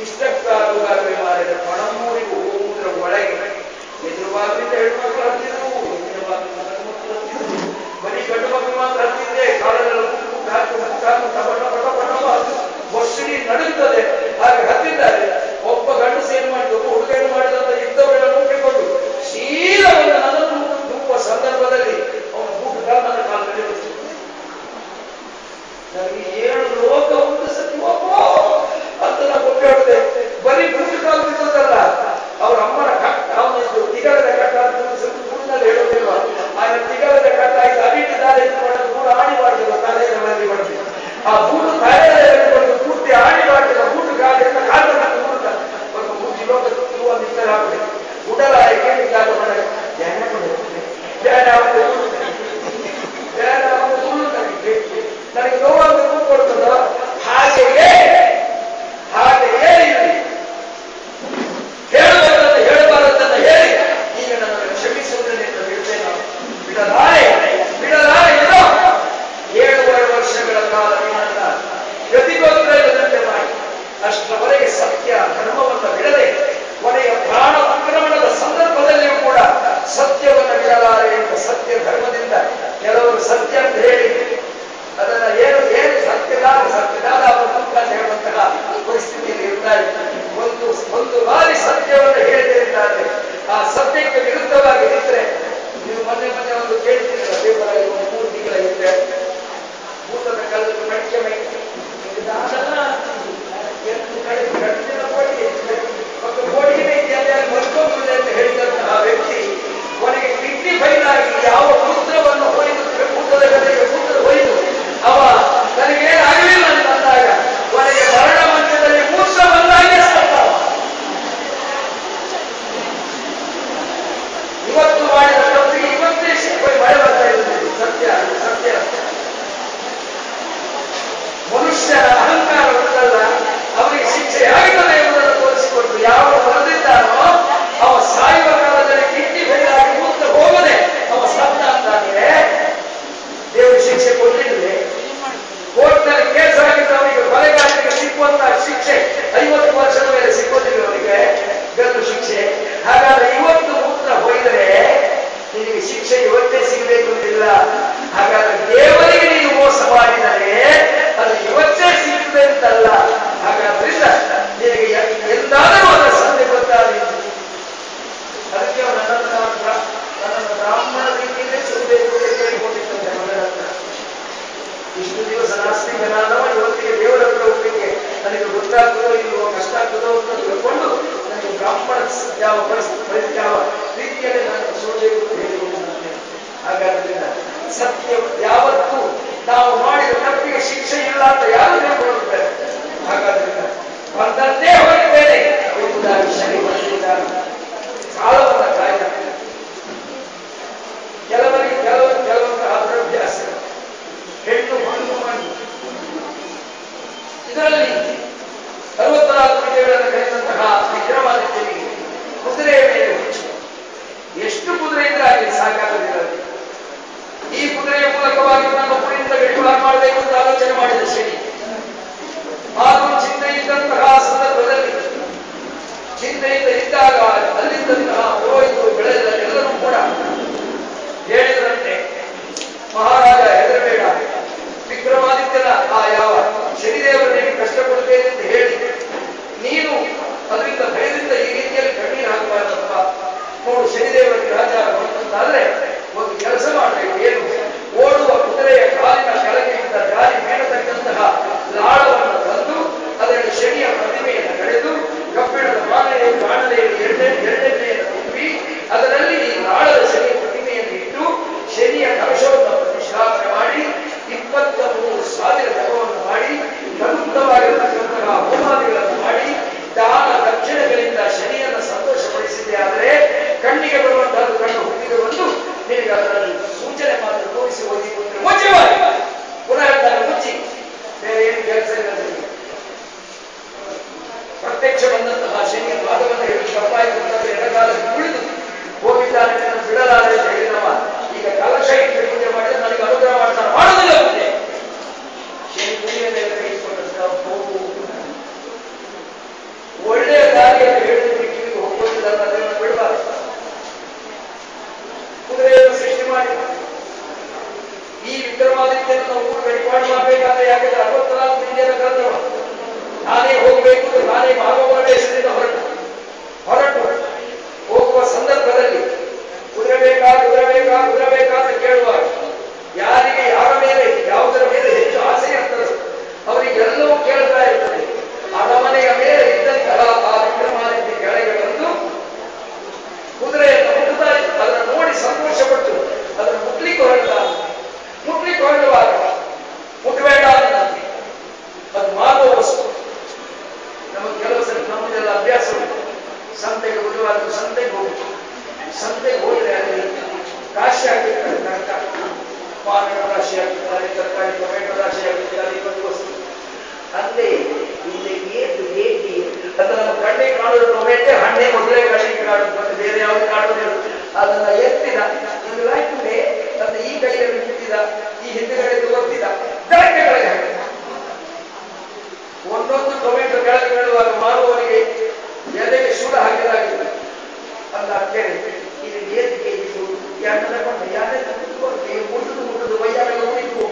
ಇಷ್ಟಕ್ಕಾಗುವಾಗಲೇ ಮಾಡಿದ ಪಣಮೂರಿಗೆ ಹೋಗುವುದರ ಒಳಗೆ ಎದುರುವಾಗಲಿಂದ ಹೆಣ್ಮಕ್ಳು ಹತ್ತಿದ್ರು ಹಿಂದಿನ ಬಾಗಿಲಿಂದ ಗಂಡು ಮಕ್ಕಳು ಹತ್ತಿದ್ರು ಬರೀ ಗಂಡು ಮಕ್ಕಳು ಮಾತ್ರ ಹತ್ತಿದ್ರೆ ಕಾಲದಲ್ಲಿ ಮುಟ್ಟು ಹಾಕಿ ಮುಟ್ಟು ಹಾಕಿ ಟಪ ಟಪ ಟಪ ಟಪ ವರ್ಷಿಡಿ ನಡುತ್ತದೆ ಹಾಗೆ ಹತ್ತಿದ್ದಾರೆ ಒಬ್ಬ ಗಂಡಸು ಏನ್ ಮಾಡಿದ್ರು ಹುಡುಗ ಏನು ಮಾಡಿದಂತ ಯುದ್ಧಗಳನ್ನು ಮುಟ್ಟಿಕೊಂಡು ಶೀಲ ಒಂದು ನನ್ನನ್ನು ತುಂಬುವ ಸಂದರ್ಭದಲ್ಲಿ ಅವನ ಬೂಟು ಕಾಲ ನನ್ನ ಕಾಲದಲ್ಲಿ ಇಳಿಸಿದ. ನನಗೆ ಏಳು ಲೋಕ ಒಂದು ಸತಿ ಒಬ್ಬ ಅಂತ ನಾನು ಒಬ್ಬ ಹೇಳಿದೆ ಬರೀ ಬೂಟು ಕಾಲು ಬಿದ್ದದಲ್ಲ ಅವ್ರ ಅಮ್ಮನ ಕಟ್ಟ ಅವನಿದ್ದು ತಿಗಲದ ಕಟ್ಟ ಅಂತ ಗುಡಿನಲ್ಲಿ ಹೇಳೋದಿಲ್ವ ಆಗ ತಿಗಲದ ಕಟ್ಟ ಆಯ್ತು ಅಡಿಟ್ಟು ದಾರಿ ಮಾಡೋದು ಕೂಡ ಆಡಿ ಮಾಡಿದ್ರು ತಲೆಯ ಮೇಲೆ ಮಾಡಿದ್ರು ಆ ಬೂಟು ತಲೆಯ ಹಿಡಿದು ಪೂರ್ತಿ ಆಡಿ ಮಾಡಿದ ಬೂಟು ಗಾಡಿ ಅಂತ ಕಾಲು ಹಾಕಿ ಬೂಟ ಒಂದು ಮೂರು ಲೋಕ ತುಂಬ ನಿಂತರ ಆಗಬೇಕು ಉಡಲ ಕೇಳಿ ಕಾಲು ಮಾಡಿ ಧ್ಯಾನ ಮಾಡುತ್ತೆ ಧ್ಯಾನ ಆಗುತ್ತೆ ಬೇಡ ಅವನು ಸುಳ್ಳು ನನಗೆ ನನಗೆ ನೋವಾಗಬೇಕು ಕೊಡ್ತದ ಹಾಗೆಯೇ ಹಾಗೆಯೇ ಇಲ್ಲಿ ಹೇಳಬಾರದನ್ನ ಹೇಳಬಾರದನ್ನ ಹೇಳಿ ಈಗ ನನ್ನನ್ನು ಕ್ಷಮಿಸುವುದನ್ನು ಎಂದು ಬಿಡ್ತೇನೆ ನಾನು. ಬಿಡಲಾರೆ ಬಿಡಲಾರೆ ಏನೋ ಏಳುವರೆ ವರ್ಷಗಳ ಕಾಲ ನಿನ್ನನ್ನ ಪ್ರತಿಗೊಬ್ಬರ ಇಲ್ಲದಂತೆ ಮಾಡಿ ಅಷ್ಟರವರೆಗೆ ಸತ್ಯ ಧರ್ಮವನ್ನು ಬಿಡದೆ ಕೊನೆಯ ಪ್ರಾಣ ಆಕ್ರಮಣದ ಸಂದರ್ಭದಲ್ಲಿಯೂ ಕೂಡ ಸತ್ಯವನ್ನು ಬಿಡಲಾರೆ ಎಂಬ ಸತ್ಯ ಧರ್ಮದಿಂದ ಕೆಲವರು ಸತ್ಯ ಅಂತ ಹೇಳಿ ಅದನ್ನ ಏನು ಏನು ಸತ್ಯದಾದ ಸತ್ಯದಾದ ಅವರು ಅಂತ ಹೇಳುವಂತಹ ಪರಿಸ್ಥಿತಿಯಲ್ಲಿ ಇರ್ತಾರೆ ಒಂದು ಒಂದು ಬಾರಿ ಸತ್ಯವನ್ನು ಹೇಳಿದ್ದಾರೆ ಆ ಸತ್ಯಕ್ಕೆ ವಿರುದ್ಧವಾಗಿ ನಿಂತರೆ ನೀವು ಮೊನ್ನೆ ಮೊನ್ನೆ ಒಂದು ಕೇಳ್ತೀರಲ್ಲ ಪೇಪರ್ ಒಂದು ಮೂರು ತಿಂಗಳ ಹಿಂದೆ ಭೂತದ ಕಲ್ಲು ಕಡಿಕೆ ಮೈಕಿ ಇದನ್ನೆಲ್ಲ ಎಷ್ಟು ಕಡೆ ಕಡಿದಿನ ಕೋಟಿಗೆ ಮತ್ತು ಕೋಟಿಗೆ ಇತ್ಯಾದಿ ಮಲ್ಕೊಂಡ್ಬಿಡಿದೆ ಅಂತ ಹೇಳಿದಂತಹ ವ್ಯಕ್ತಿ ಕೊನೆಗೆ ಕಿಡ್ನಿ ಫೈಲ್ ಆಗಿ ಯಾವ ಮೂತ್ರವನ್ನು ಹೊಯ್ದು ಭೂತದ ಗದೆಗೆ ಮೂತ್ರ ಹೊಯ್ದು ಅವ ನನಗೇನಾಗಲಿಲ್ಲ ಅಂತ ಅಂದಾಗ ಕೊನೆಗೆ ಮರಣ ಮಂಚದಲ್ಲಿ ಮೂತ್ರ ಬಂದಾಗೆ ಸತ್ತಾವ ಇವತ್ತು ಮಾಡಿದ ತಪ್ಪಿಗೆ ಇವತ್ತೇ ಸಿಕ್ಕಿ ಮಳೆ ಬರ್ತಾ ಇರ್ತದೆ ಸತ್ಯ ಅದು ಸತ್ಯ ಮನುಷ್ಯನ ಅಹಂಕಾರ ಉಂಟಲ್ಲ ಅವನಿಗೆ ಶಿಕ್ಷೆ ಆಗುತ್ತದೆ ಎಂಬುದನ್ನು ತೋರಿಸಿಕೊಟ್ಟು ಯಾವ ಬರೆದಿದ್ದಾನೋ ಅವ ಸಾಯುವ ಕಾಲದಲ್ಲಿ ಕಿಡ್ನಿ ಫೇಲಾಗಿ ಮೂತ್ರ ಹೋಗದೆ ಅವ ಸತ್ತ ಅಂತಾದ್ರೆ ದೇವರು ಶಿಕ್ಷೆ ಕೊಟ್ಟಿದ್ರೆ ಕೋರ್ಟ್ನಲ್ಲಿ ಕೇಸ್ ಆಗಿದ್ದು ಅವನಿಗೆ ಕೊಲೆಗಾರನಿಗೆ ಸಿಕ್ಕುವಂತಹ ಶಿಕ್ಷೆ ಐವತ್ತು ವರ್ಷದ ಮೇಲೆ ಸಿಕ್ಕೋದಿಲ್ಲ ಅವನಿಗೆ ಗಲ್ಲು ಶಿಕ್ಷೆ ಹಾಗಾದ್ರೆ ಇವತ್ತು ಮೂತ್ರ ಹೋಯಿದರೆ ನಿನಗೆ ಶಿಕ್ಷೆ ಇವತ್ತೇ ಸಿಗಬೇಕು ಅಂತಿಲ್ಲ ಹಾಗಾದ್ರೆ ದೇವರಿಗೆ ನೀನು ಮೋಸ ಮಾಡಿದರೆ ಅದು ಇವತ್ತೇ ಸಿಗ್ತದೆ ಅಂತಲ್ಲ ಹಾಗಾದ್ರಿಂದ ನಿನಗೆ ಎ- ಎಂದಾದರೂ ಅದರ ಸಂಧಿ ಗೊತ್ತಾಗಲಿ ಅದಕ್ಕೆ ಅವನು ನನ್ನನ್ನು ನಾನು ಬ್ರಾ- ನನ್ನನ್ನು ಬ್ರಾಹ್ಮಣ ರೀತಿಯಲ್ಲೇ ಸುಡಬೇಕು ಅಂತ ಕೇಳಿಕೊಂಡಿದ್ದಂತೆ ಮಗನ ಹತ್ರ ಇಷ್ಟು ದಿವಸ ನಾಸ್ತಿಕನಾದವ ಇವತ್ತಿಗೆ ದೇವರ ಹತ್ರ ಹೋಗ್ಲಿಕ್ಕೆ ನನಗೆ ಗೊತ್ತಾಗ್ತದೋ ಇಲ್ವೋ ಕಷ್ಟ ಆಗ್ತದೋ ಅಂತ ತಿಳ್ಕೊಂಡು ನನಗೆ ಬ್ರಾಹ್ಮಣ ಸ- ಯಾವ ಪರಿಸ್ಥಿತಿ ಪರಿಸ್ಥಿತಿ ಯಾವ ರೀತಿಯಲ್ಲಿ ನಾನು ಸುಡಬೇಕು ಅಂತ ಹೇಳಿಕೊಂಡಿದ್ದೇನೆ ಹಾಗಾದ್ರಿಂದ ಸತ್ಯ ಯಾವತ್ತೂ ನಾವು ಮಾಡಿದ ತಪ್ಪಿಗೆ ಶಿಕ್ಷೆ ಇಲ್ಲ ಅಂತ ಯಾರು ಹೇಳ್ಕೊಳ್ಳುತ್ತಾರೆ ಹಾಗಾದ್ರಿಂದ ಬಂದಂತೆ ಹೋಗಿದ್ದೇನೆ ಎಂಬುದಾಗಿ ಶನಿ ಬಂದಿದ್ದಾನೆ ಕಾಲವನ್ನ ಕಾಯ್ದ ಕೆಲವರಿಗೆ ಕೆಲವರು ಕೆಲವೊಂದು ಅಭ್ಯಾಸ ಹೆಣ್ಣು ಮಣ್ಣು ಮಣ್ಣು ಇದರಲ್ಲಿ ಅರವತ್ನಾಲ್ಕು ವಿಜಯಗಳನ್ನು ಕಲಿತಂತಹ ವಿಕ್ರಮಾದಿತ್ಯನಿಗೆ ಕುದುರೆಯ ಮೇಲೆ ಹುಚ್ಚು ಎಷ್ಟು ಕುದುರೆ ಇದ್ರೆ ಆಗಲಿ ಸಾಕಾಗುವುದಿಲ್ಲ ಅವನಿಗೆ. ಈ ಕುದುರೆಯ ಮೂಲಕವಾಗಿ ನನ್ನ ಒಬ್ಬರಿಂದ ಗಡಿಪಾರು ಮಾಡಬೇಕು ಅಂತ ಆಲೋಚನೆ ಮಾಡಿದ ಶನಿ ಆದರೂ ಚಿಂತೆ ಇದ್ದಂತಹ ಸಂದರ್ಭದಲ್ಲಿ ಚಿಂತೆಯಿಂದ ಇದ್ದಾಗ ಅಲ್ಲಿದ್ದಂತಹ ಪುರೋಹಿತರು ಬೆಳೆದ ಎಲ್ಲರೂ ಕೂಡ ಹೇಳಿದರಂತೆ ಮಹಾರಾಜ ಹೆದರಬೇಡ ವಿಕ್ರಮಾದಿತ್ಯನ ಆ ಯಾವ ಶನಿದೇವರಿಗೆ ಕಷ್ಟ ಕೊಡುತ್ತೇನೆ ಅಂತ ಹೇಳಿ ನೀನು ಅದರಿಂದ ಭಯದಿಂದ ಈ ರೀತಿಯಲ್ಲಿ ಕಣ್ಣೀರು ಹಾಕಬಾರದಪ್ಪ ನೋಡು ಶನಿದೇವರ ಗ್ರಹಚಾರ ಬಂತಂತಾದ್ರೆ ಒಂದು ಕೆಲಸ ಮಾಡಬೇಕು ಏನು ಓಡುವ ಕುದುರೆಯ ಕಾಲಿನ ಕೆಳಗೆ ಇದ್ದ ದಾರಿ ಮೇಲೆ ಹೋಗಬೇಕಾದ್ರೆ ಯಾಕಂದ್ರೆ ಅರವತ್ನಾಲ್ಕು ಇಂಡಿಯನ ಕರೆದವ ನಾನೇ ಹೋಗಬೇಕು ಅಂತ ನಾನೇ ಮಹಾಬಾಬನ ಹೆಸರಿಂದ ಹೊರಟು ಹೊರಟು ಹೋಗುವ ಸಂದರ್ಭದಲ್ಲಿ ಕುದುರೆ ಬೇಕಾ ಕುದುರೆ ಬೇಕಾ ಕುದುರೆ ಬೇಕಾ ಅಂತ ಕೇಳುವಾಗ ಯಾರಿಗೆ ಯಾರ ಮೇಲೆ ಯಾವುದರ ಮೇಲೆ ಹೆಚ್ಚು ಆಸೆ ಇರ್ತದೆ ಅವರಿಗೆಲ್ಲವೂ ಕೇಳ್ತಾ ಇರ್ತದೆ ಅರಮನೆಯ ಮೇಲೆ ಇದ್ದಂತಹ ಆ ವಿಕ್ರಮಾದಿತ್ಯ ಕೆಳಗೆ ಬಂದು ಕುದುರೆಯನ್ನು ಮುಟ್ಟುತ್ತಾ ಇತ್ತು ಅದನ್ನು ನೋಡಿ ಸಂತೋಷಪಟ್ಟು ಅದನ್ನು ಮುಟ್ಲಿಕ್ಕೆ ಹೊರಟ ಮುಟ್ಲಿಕ್ಕೆ ಹೊರಡುವಾಗ ಮುಟ್ಟಬೇಡ ಅನ್ನಂತೆ ಅದು ಮಾರುವ ವಸ್ತು ನಮಗೆ ಕೆಲವು ಸಲ ನಮ್ಮದೆಲ್ಲ ಅಭ್ಯಾಸ ಉಂಟು ಸಂತೆಗೆ ಬುಧವಾರ ಸಂತೆಗೆ ಹೋಗುದು ಸಂತೆಗೆ ಹೋದ್ರೆ ಅಲ್ಲಿ ರಾಶಿ ಹಾಕಿರ್ತಾರೆ ತರಕಾರಿ ಮಾವಿನ ರಾಶಿ ಹಾಕಿರ್ತಾರೆ ತರಕಾರಿ ಟೊಮೆಟೊ ರಾಶಿ ಹಾಕಿರ್ತಾರೆ ಇವತ್ತು ವಸ್ತು ಅಲ್ಲೇ ಇಲ್ಲಿ ಏಟು ಏಟಿ ಅದು ನಮ್ಮ ಕಣ್ಣಿಗೆ ಕಾಣೋದು ಟೊಮೆಟೊ ಹಣ್ಣೆ ಮೊದಲೇ ಕಣ್ಣಿಗೆ ಕಾಣೋದು ಮತ್ತೆ ಬೇರೆ ಯಾವ್ದು ಕಾಣೋದಿಲ್ಲ ಅದನ್ನ ಎತ್ತಿದ ಇದು ಲೈಟ್ಗೆ ತನ್ನ ಈ ಕೈಯಲ್ಲಿ ಬಿಟ್ಟಿದ ಈ ಹಿಂದುಗಡೆ ಒತ್ತಿದ ಬೆಳಗ್ಗೆ ಕೆಳಗೆ ಹಾಕಿದ ಒಂದೊಂದು ಟೊಮೆಟೊ ಕೆಳಗೆ ಬೀಳುವಾಗ ಮಾರುವವನಿಗೆ ಎದೆಗೆ ಶೂಲ ಹಾಕಿದಾಗಿದೆ ಅಂತ ಕೇಳಿ ಇದು ಏಳು ಕೆಜಿ ಯಾಕಂದ್ರೆ ಕೊಂಡು ಯಾರೇ ಮುಟ್ಟುದು ಮುಟ್ಟುದು ವೈಯಾರೆಲ್ಲ ಉಳಿದು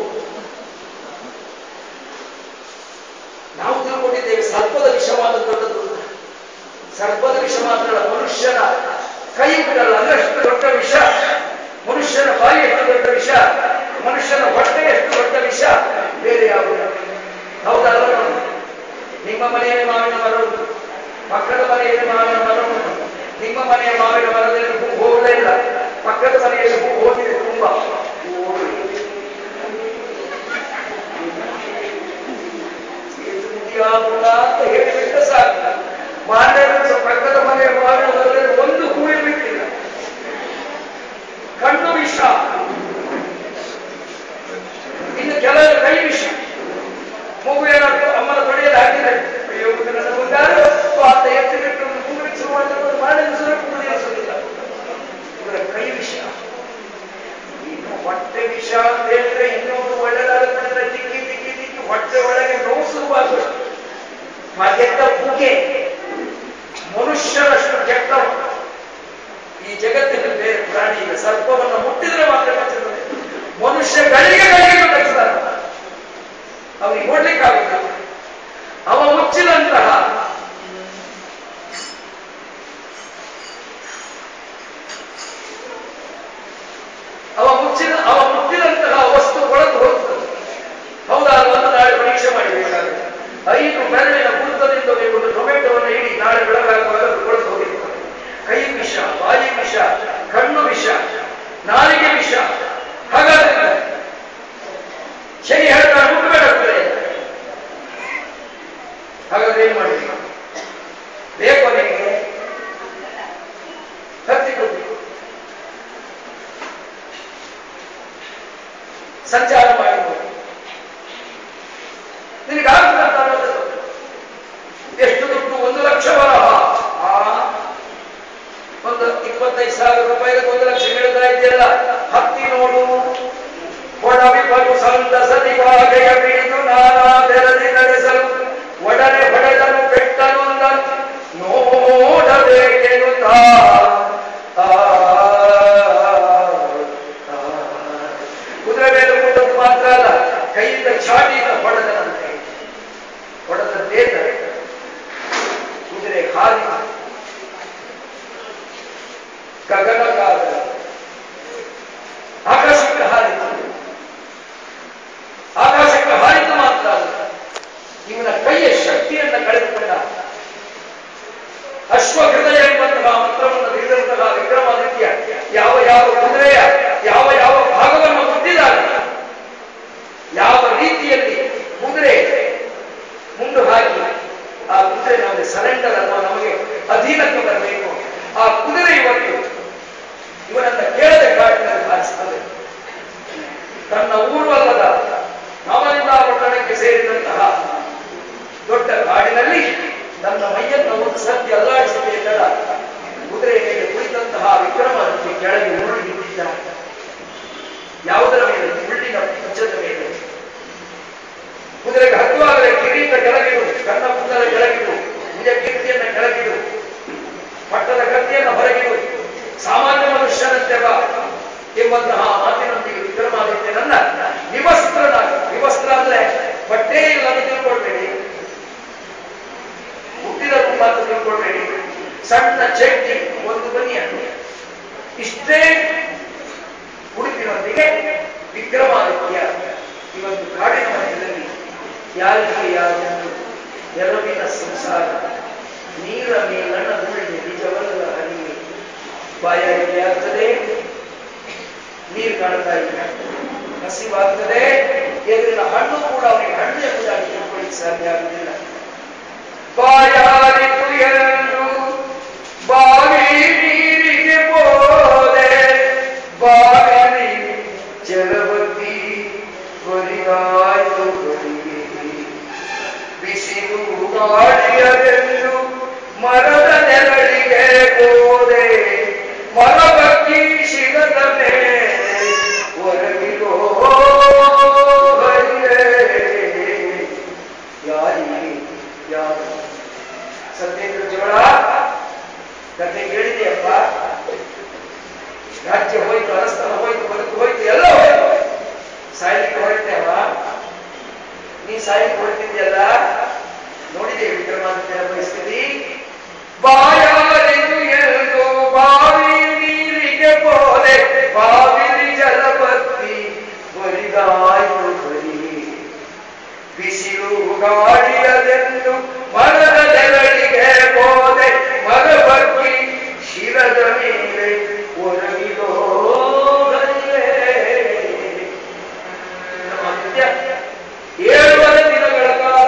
ನಾವು ತಿಳ್ಕೊಂಡಿದ್ದೇವೆ ಸರ್ಪದ ವಿಷ ಮಾತ್ರ ದೊಡ್ಡದು ಅಂತ. ಸರ್ಪದ ವಿಷ ಮಾತ್ರ ಅಲ್ಲ, ಮನುಷ್ಯನ ಕೈ ಬಿಡಲ್ಲ ಅದರಷ್ಟು ದೊಡ್ಡ ವಿಷ ಮನುಷ್ಯನ ಬಾಯಿ ಎಷ್ಟು ದೊಡ್ಡ ವಿಷ ಮನುಷ್ಯನ ಹೊಟ್ಟೆ ಎಷ್ಟು ದೊಡ್ಡ ವಿಷ ಬೇರೆ ಯಾವುದು ಹೌದಲ್ಲ ನಿಮ್ಮ ಮನೆಯಲ್ಲಿ ಮಾವಿನ ಮರ ಉಂಟು ಪಕ್ಕದ ಮನೆಯಲ್ಲಿ ಮಾವಿನ ಮರ ಉಂಟು ನಿಮ್ಮ ಮನೆಯ ಮಾವಿನ ಮರದಲ್ಲಿ ಹೂ ಹೋಗಲೇ ಇಲ್ಲ ಪಕ್ಕದ ಮನೆಯಲ್ಲಿ ಹೂ ಹೋಗಿದೆ ತುಂಬಾ ಮುಗಿಯಾಗುಣ ಅಂತ ಹೇಳಿಬಿಟ್ರೆ ಸಾಕು ಮಾನ್ಯ ಪಕ್ಕದ ಮನೆಯ ಮಾವಿನ ಮರದಲ್ಲಿ ಒಂದು ಹೂವೇ ಬಿಟ್ಟಿಲ್ಲ ಕಣ್ಣು ವಿಷ ಇನ್ನು ಕೆಲವರು ಕೈ ವಿಷ ಮಗು ಏನಾದ್ರು ಅಮ್ಮನ ತೊಡೆಯಲ್ಲಿ ಹಾಕಿದ್ರೆ ಅಯ್ಯೋ ನನ್ನ ಮುಂದಾರು ಅಂತ ಎತ್ತಿ ಬಿಟ್ಟು ಕೂಗಲಿಕ್ಕೆ ಶುರು ಮಾಡಿದ್ರೆ ಮಾಡಿದ ಸುರ ಕೂಗಲಿಸುವುದಿಲ್ಲ ಇವರ ಕೈ ವಿಷ ಇನ್ನು ಹೊಟ್ಟೆ ವಿಷ ಅಂತ ಹೇಳಿದ್ರೆ ಇನ್ನೊಂದು ಒಳ್ಳೆದಾದ್ರೆ ತಿಕ್ಕಿ ತಿಕ್ಕಿ ತಿಕ್ಕಿ ಹೊಟ್ಟೆ ಒಳಗೆ ನೋವು ಶುರುವಾಗುತ್ತೆ ಕೆಟ್ಟ ಪೂಗೆ ಮನುಷ್ಯರಷ್ಟು ಕೆಟ್ಟ ಈ ಜಗತ್ತಿನಲ್ಲಿ ಬೇರೆ ಪ್ರಾಣಿ ಇಲ್ಲ ಸರ್ಪವನ್ನು ಮುಟ್ಟಿದ್ರೆ ಮಾತ್ರ ಕಚ್ಚುತ್ತದೆ ಮನುಷ್ಯ ಗಳಿಗೆ ಗಳಿಗೆ ಕಚ್ಚುತ್ತಾನೆ ಅವನಿಗೆ ನೋಡ್ಲಿಕ್ಕಾಗುತ್ತಿಲ್ಲ ಅವ ಮುಚ್ಚಿದಂತಹ ಅವ ಮುಚ್ಚಿದ ಅವ ಮುಟ್ಟಿದಂತಹ ವಸ್ತು ಒಳಗೆ ಹೋಗ್ತದೆ ಹೌದಾ ಒಂದು ನಾಳೆ ಪರೀಕ್ಷೆ ಮಾಡಬೇಕಾಗುತ್ತೆ ಐದು ಬೆರಳಿನ ಗುರುತದಿಂದ ಒಂದು ಟೊಮೆಟೊವನ್ನು ಇಡಿ ನಾಳೆ ಬೆಳಗಾಗುವಾಗ ಅದು ಕೊಳತು ಹೋಗಿರ್ತದೆ ಕೈ ವಿಷ ಬಾಯಿ ವಿಷ ಕಣ್ಣು ವಿಷ ನಾಲಿಗೆ ವಿಷ ಹಾಗಾದ್ರೆ ಶನಿ ಹೇಳ್ತಾರೆ ಮುಟ್ಟಬೇಕಾಗ್ತದೆ ಹಾಗಾದ್ರೆ ಏನ್ ಮಾಡಿ ಬೇಕು ನಿಮಗೆ ಕತ್ತಿ ಕೊಡಿ ಸಂಚಾರ ಮಾಡಿಬೋದು ನಿನಗಾಗುತ್ತಂತ ಅನ್ನೋದು ಎಷ್ಟು ದುಡ್ಡು ಒಂದು ಲಕ್ಷ ವರಹ ಆ ಒಂದು ಇಪ್ಪತ್ತೈದು ಸಾವಿರ ರೂಪಾಯಿಗೆ ಒಂದು ಲಕ್ಷ ಹೇಳ್ತಾ ಇದೆಯಲ್ಲ ಹತ್ತಿ ನೋಡು ಕೊಡವಿ ಬರು ಸಂತಸದಿ ಬಾಗೆಯ ಬಿಡಿದು ನಾನಾ ಬೆರದಿ ನಡೆಸಲು ಒಡನೆ ಹೊಡೆದನು ಬೆಟ್ಟನೊಂದನು ನೋಡಬೇಕೆನ್ನುತ್ತಾ ಆ, ಆ, ಕುದುರೆ ಮೇಲೆ ಕೂತದ್ದು ಮಾತ್ರ ಅಲ್ಲ ಕೈಯಿಂದ ಚಾಟಿಯಿಂದ ಹೊಡೆದನಂತೆ ಹೊಡೆದದ್ದೇತ ಕುದುರೆ ಹಾರಿ ಗಗನಕಾಲ ಆಕಾಶಕ್ಕೆ ಹಾರಿತು ಆಕಾಶಕ್ಕೆ ಹಾರಿತು ಮಾತ್ರ ಅಲ್ಲ ಇವನ ಕೈಯ ಶಕ್ತಿಯನ್ನ ಕಳೆದುಕೊಂಡ ಅಶ್ವಹೃದಯ ಎಂಬಂತಹ ಮಂತ್ರವನ್ನು ತಿಳಿದಂತಹ ವಿಕ್ರಮಾದಿತ್ಯ ಯಾವ ಯಾವ ಕುದುರೆಯ ಯಾವ ಯಾವ ಭಾಗವನ್ನು ಮುಟ್ಟಿದಾಗ ಯಾವ ರೀತಿಯಲ್ಲಿ ಕುದುರೆ ಮುಂದು ಹಾಕಿ ಆ ಕುದುರೆ ನಮಗೆ ಸರೆಂಡರ್ ಅಥವಾ ನಮಗೆ ಅಧೀನಕ್ಕೆ ಬರಬೇಕು ಆ ಕುದುರೆ ಇವತ್ತು ಇವನನ್ನ ಕೇಳದೆ ಕಾಡಿನಲ್ಲಿ ಹಾರಿಸ್ತದೆ ತನ್ನ ಊರು ಅಲ್ಲದ ನವನಿಂದ ಪಟ್ಟಣಕ್ಕೆ ಸೇರಿದಂತಹ ದೊಡ್ಡ ಕಾಡಿನಲ್ಲಿ ತನ್ನ ಮೈಯನ್ನು ಒಂದು ಸತ್ಯ ಅಲ್ಲಾಡಿಸಬೇಕಲ್ಲ ಕುದುರೆ ಮೇಲೆ ಕುಳಿತಂತಹ ವಿಕ್ರಮಾದಿತ್ಯ ಕೆಳಗೆ ಉರುಳಿ ಬಿದ್ದಿದ್ದಾನೆ ಯಾವುದರ ಮೇಲೆ ಮುಳ್ಳಿನ ಪುಚ್ಚದ ಮೇಲೆ ಕುದುರೆಗೆ ಹತ್ತುವಾಗಲೇ ಕಿರೀಟ ಕೆಳಗಿಡು ಕನ್ನ ಪುತ್ತದ ಕೆಳಗಿಡು ನಿಜ ಕೀರ್ತಿಯನ್ನ ಕೆಳಗಿಡು ಪಟ್ಟದ ಕತ್ತಿಯನ್ನು ಹೊರಗಿಡು ಸಾಮಾನ್ಯ ಮನುಷ್ಯನಂತೆ ಬಾ ಎಂಬಂತಹ ಮಾತಿನೊಂದಿಗೆ ವಿಕ್ರಮಾದಿತ್ಯನನ್ನ ವಿವಸ್ತ್ರನಾಗಿ ವಿವಸ್ತ್ರ ಅಂದ್ರೆ ಯಾರಿಗೆ ಯಾರು ಎರವಿನ ಸಂಸಾರ ನೀರ ಮೇಲಣ ಧೂಳಿಗೆ ನಿಜವಲ್ಲ ಹರಿವೆ ಬಾಯಾರಿಕೆ ಆಗ್ತದೆ ನೀರು ಕಾಣ್ತಾ ಇಲ್ಲ ಹಸಿವಾಗ್ತದೆ ಎದುರಿನ ಹಣ್ಣು ಕೂಡ ಅವನಿಗೆ ಹಣ್ಣು ಎಂಬುದಾಗಿ ತಿಳ್ಕೊಳ್ಳಿಕ್ಕೆ ಸಾಧ್ಯ ಆಗುದಿಲ್ಲ ಬಾಯಾರಿತು ಎಂದು ಬಾವಿ ನೀರಿಗೆ ಹೋದೆ ಬಾವಿ ಜಲವತಿ ಬರಿಗಾಯ್ತು ಬರಿಗೆ ಬಿಸಿಲು ಗಾಳಿಯದೆಂದು ಮರದ ನೆರಳಿಗೆ ಹೋದೆ ಮರ ಬಗ್ಗಿ ಶಿರದ ಮೇಲೆ ಹೊರಗಿರೋ ಹರಿಯೇ ಯಾರಿಗೆ ಯಾರು ಸತ್ಯೇಂದ್ರ ಜೋಳ ಕತೆ ಕೇಳಿದೆಯಪ್ಪ ರಾಜ್ಯ ಹೋಯ್ತು ಅರಸ್ಥಾನ ಹೋಯ್ತು ಬದುಕು ಹೋಯ್ತು ಎಲ್ಲ ಹೋಯ್ತು ಸಾಯ್ಲಿಕ್ಕೆ ಹೊರಟೇವ ನೀ ಸಾಯ್ಲಿಕ್ಕೆ ಹೊರಟಿದ್ಯಲ್ಲ ನೋಡಿದೆ ವಿಕ್ರಮಾದಿತ್ಯನ ಪರಿಸ್ಥಿತಿ ಬಾಯಾರಿತು ಎಂದು ಬಾವಿ ನೀರಿಗೆ ಹೋದೆ ಬಾವಿ ಜಲಪತ್ತಿ ಬರಿದಾಯ್ತು ಬರಿ ಬಿಸಿಲು ಗಾಳಿಯದೆಂದು ಮರದ ನೆರಳಿಗೆ ಹೋದೆ ಮರ ಬಗ್ಗಿ ಶಿರದ ಮೇಲೆ ಒರಗಿದೋ ಹರಿಯೇ. ಮಧ್ಯ ಏಳುವರೆ ದಿನಗಳ ಕಾಲ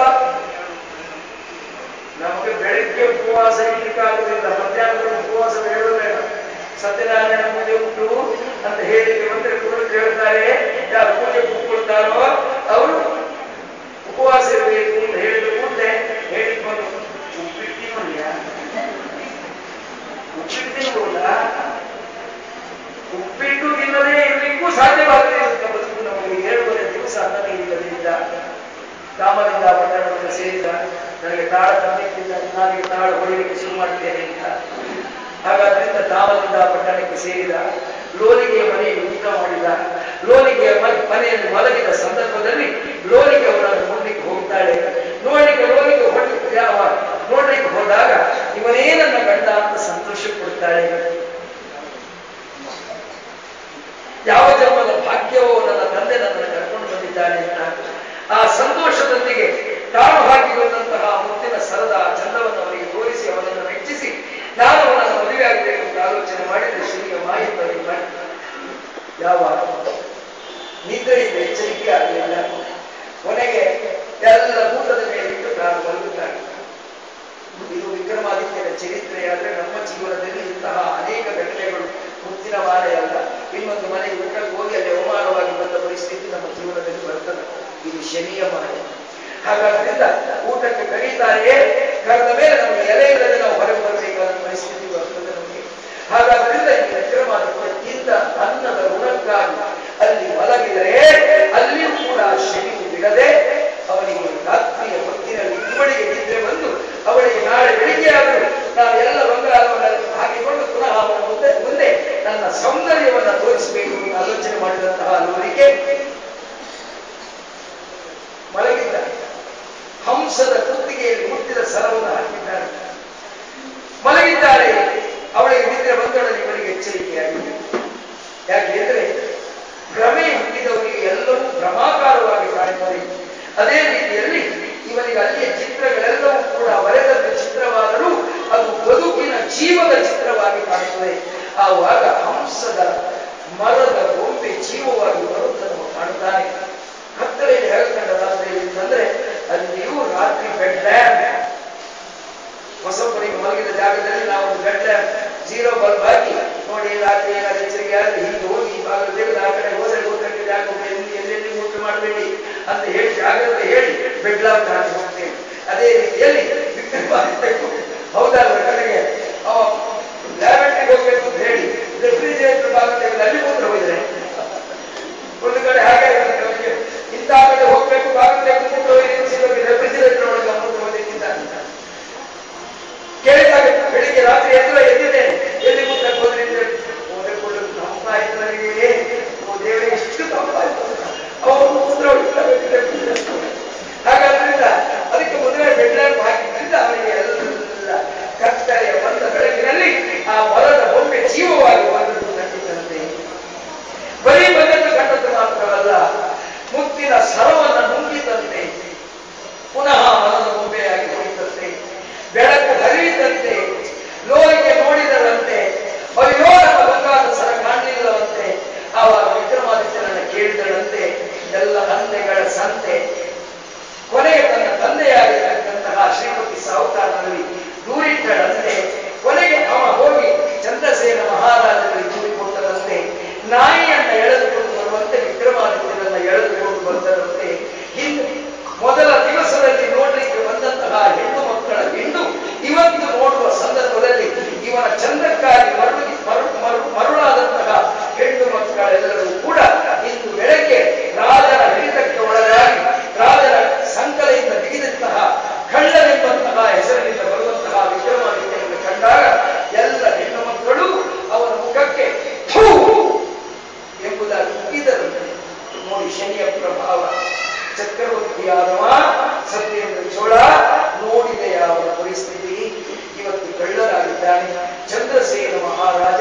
ನಮಗೆ ಬೆಳಿಗ್ಗೆ ಉಪವಾಸ ಇರ್ಲಿಕ್ಕಾಗುದಿಲ್ಲ ಮಧ್ಯಾಹ್ನದ ಉಪವಾಸ ಹೇಳಬೇಡ ಸತ್ಯನಾರಾಯಣ ಪೂಜೆ ಉಂಟು ಅಂತ ಹೇಳಿಕೆ ಬಂದ್ರೆ ಕುರುಡು ಹೇಳ್ತಾರೆ ಯಾರು ಪೂಜೆ ಕೂತ್ಕೊಳ್ತಾರೋ ಅವರು ಉಪವಾಸ ಇರಬೇಕು ಅಂತ ಹೇಳಿದ ಕೂಡಲೇ ಹೇಳಿಕೊಂಡು ಉಪ್ಪಿಟ್ಟಿನಲ್ಲ ಉಪ್ಪಿಟ್ಟಿನಲ್ಲ ಉಪ್ಪಿಟ್ಟು ತಿನ್ನದೇ ಇರಲಿಕ್ಕೂ ಸಾಧ್ಯವಾಗದೇ ಬದುಕು ನಮಗೆ ಏಳುವರೆ ದಿವಸ ಅನ್ನನೇ ಇಲ್ಲದಿದ್ದ ಕಾಮದಿಂದ ಪಟ್ಟಣವನ್ನು ಸೇರಿದ ನನಗೆ ತಾಳ ತಂದಿದ್ದ ನನಗೆ ತಾಳ ಹೊಡೆಯಲಿಕ್ಕೆ ಶುರು ಮಾಡಿದ್ದೇನೆ ಅಂತ ಹಾಗಾದ್ರಿಂದ ತಾಮದಿಂದ ಪಟ್ಟಣಕ್ಕೆ ಸೇರಿದ ಲೋಲಿಗೆಯ ಮನೆಯಲ್ಲಿ ಊಟ ಮಾಡಿದ ಲೋಲಿಗೆಯ ಮ- ಮನೆಯಲ್ಲಿ ಮಲಗಿದ ಸಂದರ್ಭದಲ್ಲಿ ಲೋಲಿಗೆ ಅವರನ್ನು ನೋಡ್ಲಿಕ್ಕೆ ಹೋಗ್ತಾಳೆ ನೋಡ್ಲಿಕ್ಕೆ ಲೋಲಿಗೆ ಹೊರಲಿಕ್ಕೆ ಯಾವ ನೋಡ್ಲಿಕ್ಕೆ ಹೋದಾಗ ಇವನೇ ನನ್ನ ಗಂಡ ಅಂತ ಸಂತೋಷ ಪಡ್ತಾಳೆ ಯಾವ ಜನ್ಮದ ಭಾಗ್ಯವೋ ನನ್ನ ತಂದೆ ನನ್ನನ್ನು ಕರ್ಕೊಂಡು ಬಂದಿದ್ದಾನೆ ಅಂತ ಆ ಸಂತೋಷದೊಂದಿಗೆ ತಾನು ಹಾಕಿಕೊಂಡಂತಹ ಮುತ್ತಿನ ಸರದ ಚಂದವನ್ನು ಅವನಿಗೆ ತೋರಿಸಿ ಅವನನ್ನು ಮೆಚ್ಚಿಸಿ ನಾನು ಅವನನ್ನು ಮದುವೆ ಆಗಬೇಕು ಅಂತ ಆಲೋಚನೆ ಮಾಡಿದ್ರೆ ಶ್ರೀಯ ಮಾಹಿತಿ ಮಾಡಿ ಯಾವ ನಿದ್ರೆಯಿಂದ ಎಚ್ಚರಿಕೆ ಆಗಲಿಲ್ಲ ಕೊನೆಗೆ ಎಲ್ಲ ಭೂತದ ಮೇಲೆ ಇಟ್ಟು ತಾನು ಮಲಗುತ್ತಾನೆ ಇದು ವಿಕ್ರಮಾದಿತ್ಯನ ಚರಿತ್ರೆಯಾದ್ರೆ ನಮ್ಮ ಜೀವನದಲ್ಲಿ ಇಂತಹ ಅನೇಕ ಘಟನೆಗಳು ಮುತ್ತಿನ ಮಾಲೆ ಅಲ್ಲ ಇನ್ನೊಂದು ಮನೆಗೆ ಊಟಕ್ಕೆ ಹೋಗಿ ಅಲ್ಲಿ ಅವಮಾನವಾಗಿ ಬಂದ ಪರಿಸ್ಥಿತಿ ನಮ್ಮ ಜೀವನದಲ್ಲಿ ಬರ್ತದೆ ಇದು ಶನಿಯ ಮಾಲೆ ಹಾಗಾದ್ರಿಂದ ಊಟಕ್ಕೆ ಕರೀತಾರೆ ಕರೆದ ಮೇಲೆ ನಮಗೆ ಎಲೆ ಇಲ್ಲದೆ ನಾವು ಹೊರಗೆ ಬರಬೇಕಾದ ಪರಿಸ್ಥಿತಿ ಬರ್ತದೆ ನಮಗೆ ಹಾಗಾದ್ರಿಂದ ಈ ವಿಕ್ರಮಾದಿತ್ಯ ತಿಂದ ಅನ್ನದ ಋಣಕ್ಕಾಗಿ ಅಲ್ಲಿ ಮಲಗಿದರೆ ಅಲ್ಲಿಯೂ ಕೂಡ ಶನಿಯು ಬಿಡದೆ ಅವನಿಗೆ ರಾತ್ರಿಯ ಹೊತ್ತಿನಲ್ಲಿ ಇವಳಿಗೆ ನಿದ್ರೆ ಬಂದು ಅವಳಿಗೆ ನಾಳೆ ಬೆಳಿಗ್ಗೆ ಆದರೂ ನಾನು ಎಲ್ಲ ಬಂಗಾರವನ್ನು ಹಾಕಿಕೊಂಡು ಪುನಃ ಅವನ ಮುಂದೆ ಮುಂದೆ ನನ್ನ ಸೌಂದರ್ಯವನ್ನ ತೋರಿಸಬೇಕು ಅಂತ ಆಲೋಚನೆ ಮಾಡಿದಂತಹ ಲೋರಿಗೆ ಮಲಗಿದ್ದ ಹಂಸದ ಕುತ್ತಿಗೆಯಲ್ಲಿ ಹುಟ್ಟಿದ ಸರವನ್ನು ಹಾಕಿದ್ದಾಳೆ ಮಲಗಿದ್ದಾಳೆ ಅವಳಿಗೆ ನಿದ್ರೆ ಬಂದೊಡನೆ ಇವನಿಗೆ ಎಚ್ಚರಿಕೆಯಾಗಿದೆ ಯಾಕೆಂದ್ರೆ ಭ್ರಮೆ ಹುಟ್ಟಿದವರಿಗೆ ಎಲ್ಲವೂ ಭ್ರಮಾಕಾರವಾಗಿ ಕಾಣುತ್ತದೆ ಅದೇ ರೀತಿಯಲ್ಲಿ ಇವನಿಗೆ ಅಲ್ಲಿಯ ಚಿತ್ರಗಳೆಲ್ಲವೂ ಕೂಡ ಬರೆದಂತ ಚಿತ್ರವಾದರೂ ಅದು ಬದುಕಿನ ಜೀವದ ಚಿತ್ರವಾಗಿ ಕಾಣುತ್ತದೆ ಆವಾಗ ಹಂಸದ ಮರದ ಗೊಂಬೆ ಜೀವವಾಗಿ ಬರುವುದನ್ನು ಕಾಣುತ್ತಾನೆ ಕತ್ತಲೆಯಲ್ಲಿ ಹೇಳ್ಕೊಂಡ ರಾತ್ರಿಯಲ್ಲಿ ಅಂತಂದ್ರೆ ಅಲ್ಲಿಯೂ ರಾತ್ರಿ ಬೆಡ್ ಲ್ಯಾಂಪ್ ಹೊಸಬರಿಗೆ ಮಲಗಿದ ಜಾಗದಲ್ಲಿ ನಾವು ಒಂದು ಬೆಡ್ ಲ್ಯಾಂಪ್ ಜೀರೋ ಬಲ್ಬ್ ಹಾಕಿ ನೋಡಿ ರಾತ್ರಿ ಏನಾದ್ರು ಎಚ್ಚರಿಕೆ ಆದ್ರೆ ಹೀಗೆ ಹೋಗಿ ಈ ಬಾಗಿಲು ತೆಗೆದು ಆ ಕಡೆ ಹೋದ್ರೆ ಗೋತ್ರಕ್ಕೆ ಜಾಗ ಹೋಗಿ ಎಲ್ಲಿ ಎಲ್ಲೆಲ್ಲಿ ಊಟ ಮಾಡಬೇಡಿ ಅಂತ ಹೇಳಿ ಜಾಗ್ರತೆ ಹೇಳಿ ಬೆಡ್ ಲ್ಯಾಂಪ್ ಹಾಕಿ ಹೋಗ್ತೇವೆ ಅದೇ ರೀತಿಯಲ್ಲಿ ವಿಕ್ರಮಾದಿತ್ಯಕ್ಕೂ ಹೌದಲ್ವ ಕಡೆಗೆ ಅವ ಲ್ಯಾಬೆಟ್ರಿಗೆ ಹೋಗ್ಬೇಕು ಅಂತ ಹೇಳಿ ರೆಫ್ರಿಜರೇಟರ್ ಬಾಗಿಲು ತೆಗೆದು ಅಲ್ಲಿ ಕೂತ್ರೆ ಹೋಗಿದ್ರೆ ಒಂದು ಕಡೆ ಹಾಗೆ ಇರುತ್ತೆ ಅವನಿಗೆ ಇಂಥ ಕಡೆ ಹೋಗ್ಬೇಕು ಬಾಗಿಲು ತೆಗೆದುಕೊಂಡು ಹೋಗಿ ರೆಫ್ರಿಜರೇಟರ್ ಒಳಗೆ ಮುಂದೆ ಹೋಗ್ಲಿಕ್ಕಿಂತ ಅಂತ ಕೇಳಿದಾಗ ಬೆಳಿಗ್ಗೆ ರಾತ್ರಿ ಎದ್ದು ಎದ್ದಿದ್ದೇನೆ ಎಲ್ಲಿ ಕೂತ್ಕೊಂಡು ಹೋದ್ರಿ ಅಂದ್ರೆ ಓದಕೊಂಡು ತಂಪಾಯ್ತು ನನಗೆ ಓ ದೇವರೇ ಎಷ್ಟು ತಂಪಾಯ್ತು ಅವರು ಕೂತ್ರೆ ಹಾಗಾದ್ರಿಂದ ಅದಕ್ಕೆ ಮೊದಲೇ ಬೆಡ್ ಲ್ಯಾಂಪ್ ಹಾಕಿದ್ರಿಂದ ಅವನಿಗೆ ಎಲ್ಲ ಕತ್ತ ಸತ್ಯೇಂದ್ರ ಚೋಳ ನೋಡಿದೆಯ ಅವರ ಪರಿಸ್ಥಿತಿ ಇವತ್ತು ಕಳ್ಳರಾಗಿದ್ದಾನೆ ಚಂದ್ರಸೇನ ಮಹಾರಾಜ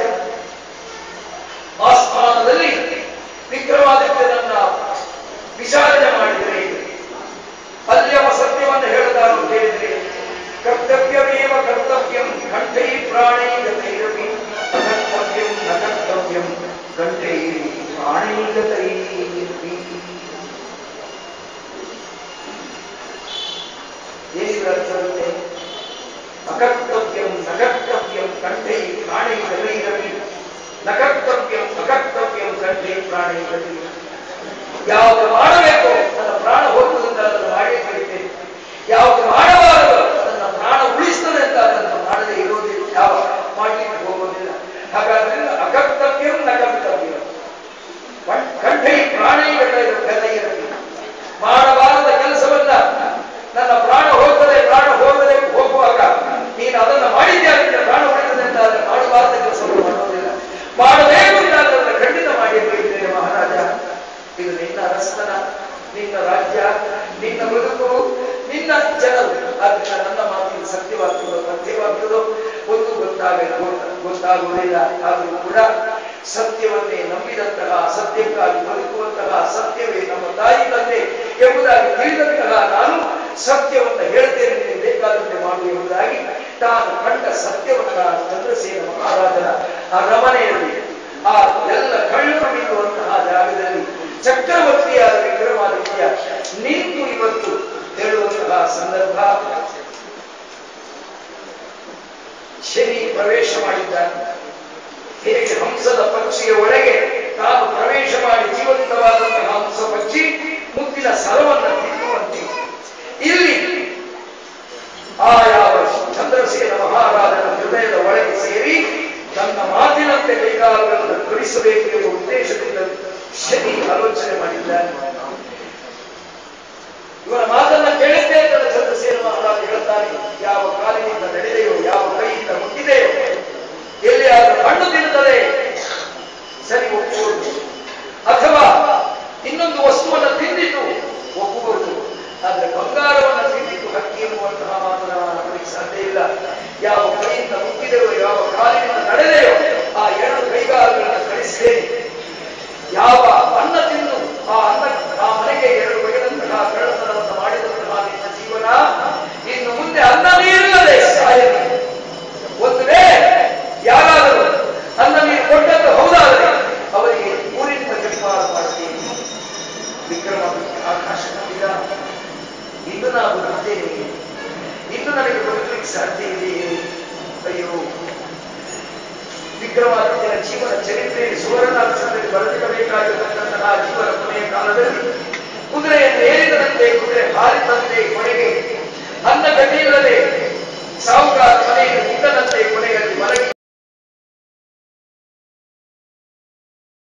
ಆಸ್ಥಾನದಲ್ಲಿ ವಿಕ್ರಮಾದಿತ್ಯನನ್ನ ವಿಚಾರಣೆ ಮಾಡಿದರೆ ಅಲ್ಯವ ಸತ್ಯವನ್ನು ಹೇಳಿದಾರು ಕೇಳಿದ್ರೆ ಕರ್ತವ್ಯಮೇವ ಕರ್ತವ್ಯಂ ಕಂಠೈ ಪ್ರಾಣೈ ಗತೈರಪಿ ಅಕರ್ತವ್ಯಂ ನ ಕರ್ತವ್ಯಂ ಕಂಠೈ ಪ್ರಾಣೈ ಗತೈರಪಿ ಏನಿದ್ರ ಅರ್ಥವಿದೆ ಅಕರ್ತವ್ಯಂ ನಕರ್ತವ್ಯಂ ಕಂಠೈ ಪ್ರಾಣೈ ಗತೈರಪಿ ನಕರ್ತವ್ಯಂ ಅಕರ್ತವ್ಯಂ ಕಂಠೈ ಪ್ರಾಣೈ ಗತೈರಪಿ ಯಾವುದು ಮಾಡಬೇಕು ನನ್ನ ಪ್ರಾಣ ಹೋಗುವುದರಿಂದ ಅದನ್ನು ಮಾಡೇ ಕಲಿತೇನೆ ಯಾವುದು ಮಾಡಬಾರದು ಅದನ್ನ ಪ್ರಾಣ ಉಳಿಸ್ತದೆ ಅಂತ ಅದನ್ನು ಮಾಡದೇ ಇರೋದಿಲ್ಲ ಯಾವ ಮಾಡಲಿಕ್ಕೆ ಹೋಗೋದಿಲ್ಲ ಹಾಗಾದ್ರೆ ಅಕರ್ತವ್ಯಂ ನ ಕರ್ತವ್ಯಂ ಕಂ- ಕಂಠೈ ಪ್ರಾಣೈ ಗತೈರಪಿ ಮಾಡಬಾರದ ಕೆಲಸವನ್ನ ನನ್ನ ಪ್ರಾಣ ಹೋಗ್ತದೆ ಪ್ರಾಣ ಹೋಗದೆ ಹೋಗುವಾಗ ನೀನು ಅದನ್ನ ಮಾಡಿದ್ಯಾಗಿದ್ದ ಪ್ರಾಣ ಉಳಿತದೆ ಅಂತ ಅದನ್ನು ಮಾಡಬಾರದ ಕೆಲಸವನ್ನು ಮಾಡೋದಿಲ್ಲ ಮಾಡಬೇಕು ಅಂತ ಅದನ್ನು ಖಂಡಿತ ಮಾಡಿ ಹೇಳಿದ್ದೇನೆ ಮಹಾರಾಜ ಇದು ನಿನ್ನ ಅರಸ್ತನ ನಿನ್ನ ರಾಜ್ಯ ನಿನ್ನ ಬದುಕು ನಿನ್ನ ಜನರು ಆದ್ರಿಂದ ನನ್ನ ಮಾತಿನ ಸತ್ಯವಾಗ್ತದೋ ಸತ್ಯವಾಗ್ತದೋ ಒಂದು ಗೊತ್ತಾಗ ಗೊತ್ತಾಗುವುದಿಲ್ಲ ಆದರೂ ಕೂಡ ಸತ್ಯವನ್ನೇ ನಂಬಿದಂತಹ ಸತ್ಯಕ್ಕಾಗಿ ಬದುಕುವಂತಹ ಸತ್ಯವೇ ನಮ್ಮ ತಾಯಿ ತಂದೆ ಎಂಬುದಾಗಿ ತಿಳಿದಂತಹ ನಾನು ಸತ್ಯವನ್ನು ಹೇಳ್ತೇನೆ ನಿನಗೆ ಬೇಕಾದಂತೆ ಮಾಡು ಎಂಬುದಾಗಿ ತಾನು ಕಂಡ ಸತ್ಯವನ್ನ ಚಂದ್ರಸೇನ ಮಹಾರಾಜನ ಅರಮನೆಯಲ್ಲಿ ಆ ಎಲ್ಲ ಕಳ್ಳರು ನಿಲ್ಲುವಂತಹ ಜಾಗದಲ್ಲಿ ಚಕ್ರವರ್ತಿಯಾದ ವಿಕ್ರಮಾದಿತ್ಯ ನಿಂತು ಇವತ್ತು ಹೇಳುವಂತಹ ಸಂದರ್ಭ ಶನಿ ಪ್ರವೇಶ ಮಾಡಿದ್ದಾನೆ ಹೇಗೆ ಹಂಸದ ಪಕ್ಷಿಯ ಒಳಗೆ ತಾನು ಪ್ರವೇಶ ಮಾಡಿ ಜೀವಂತವಾದಂತಹ ಹಂಸ ಪಕ್ಷಿ ಮುತ್ತಿನ ಸರವನ್ನ ತಿನ್ನುವಂತೆ ಇಲ್ಲಿ ಆ ಯಾವ ಚಂದ್ರಸೇನ ಮಹಾರಾಜನ ಹೃದಯದ ಒಳಗೆ ಸೇರಿ ತನ್ನ ಮಾತಿನಂತೆ ಕೈಗಾಲಗಳನ್ನು ಕಳಿಸಬೇಕು ಎಂಬ ಉದ್ದೇಶದಿಂದ ಶನಿ ಆಲೋಚನೆ ಮಾಡಿದ್ದಾನೆ ಇವರ ಮಾತನ್ನ ಕೇಳಿದ್ದೇ ಅಂತ ಚಂದ್ರಸೇನ ಮಹಾರಾಜ ಹೇಳ್ತಾನೆ ಯಾವ ಕಾಲಿನಿಂದ ನಡೆದೆಯೋ ಯಾವ ಕೈಯಿಂದ ಮುಟ್ಟಿದೆಯೋ ಎಲ್ಲಿಯಾದರೂ ಹಣ್ಣು ತಿನ್ನುತ್ತದೆ ಸರಿ ಒಪ್ಪುವುದು ಅಥವಾ ಇನ್ನೊಂದು ವಸ್ತುವನ್ನು ತಿಂದಿತು ಒಪ್ಪುವುದು ಆದ್ರೆ ಬಂಗಾರವನ್ನು ತಿಂದಿತು ಹಕ್ಕಿ ಎನ್ನುವಂತಹ ಮಾತನ್ನ ನನಗೆ ಸಾಧ್ಯ ಇಲ್ಲ ಯಾವ ಕೈಯಿಂದ ಮುಟ್ಟಿದೆಯೋ ಯಾವ ಕಾಲಿನಿಂದ ನಡೆದೆಯೋ ಆ ಎರಡು ಕೈಗಾಲುಗಳನ್ನು ಕಳಿಸಿದ್ದೇನೆ ಯಾವ ಅನ್ನ ತಿಂದು ಆ ಅನ್ನ ಆ ಮನೆಗೆ ಎರಡು ಬಗೆದಂತಹ ಕಳ್ಳತನವನ್ನು ಮಾಡಿದಂತಹ ನಿನ್ನ ಜೀವನ ಇನ್ನು ಮುಂದೆ ಅನ್ನ ನೀರಿಲ್ಲದೆ ಸಾಯಲಿ ಒಂದು ವೇಳೆ ಯಾರಾದರೂ ಅನ್ನ ನೀರು ಕೊಟ್ಟದ್ದು ಹೌದಾದರೆ ಅವರಿಗೆ ಊರಿನಿಂದ ಗಡಿಪಾರು ಮಾಡ್ತೀನಿ ವಿಕ್ರಮ ಆಕಾಶ ನೋಡಿದ ಇನ್ನು ನಾವು ಬರುತ್ತೇನೆ ಇನ್ನು ನನಗೆ ಬದುಕಲಿಕ್ಕೆ ಸಾಧ್ಯ ಇದೆಯೇ ಅಯ್ಯೋ ವಿಕ್ರಮಾದಿತ್ಯನ ಜೀವನ ಚರಿತ್ರೆಯಲ್ಲಿ ಸುವರ್ಣಾಕ್ಷರದಲ್ಲಿ ಬರೆದಿರಬೇಕಾಗಿರತಕ್ಕಂತಹ ಜೀವನ ಕೊನೆಯ ಕಾಲದಲ್ಲಿ ಕುದುರೆಯನ್ನು ಏರಿದಂತೆ ಕುದುರೆ ಹಾರಿ ತಂದ